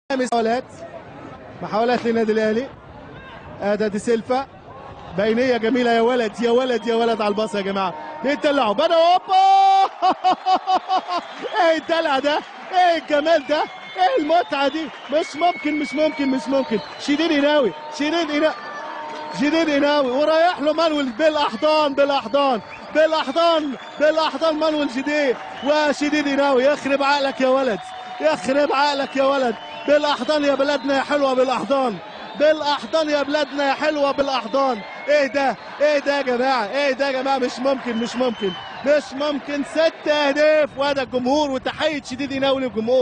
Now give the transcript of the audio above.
محاولات محاولات للنادي الاهلي ادى دي سيلفا بينيه جميله يا ولد يا ولد يا ولد على الباص يا جماعه بيطلعوا بدا هوبا ايه الدلع ده ايه الجمال ده ايه المتعه دي مش ممكن مش ممكن مش ممكن شديد قناوي شديد قناوي جديد قناوي ورايح له مانويل بالاحضان بالاحضان بالاحضان بالاحضان مانويل جديد وشديد قناوي يخرب عقلك يا ولد يخرب عقلك يا ولد بالاحضان يا بلدنا يا حلوه بالاحضان بالاحضان يا بلادنا يا حلوه بالاحضان ايه ده ايه ده يا جماعه ايه ده يا جماعه مش ممكن مش ممكن مش ممكن ست اهداف وهذا الجمهور وتحيه شديد قناوي للجمهور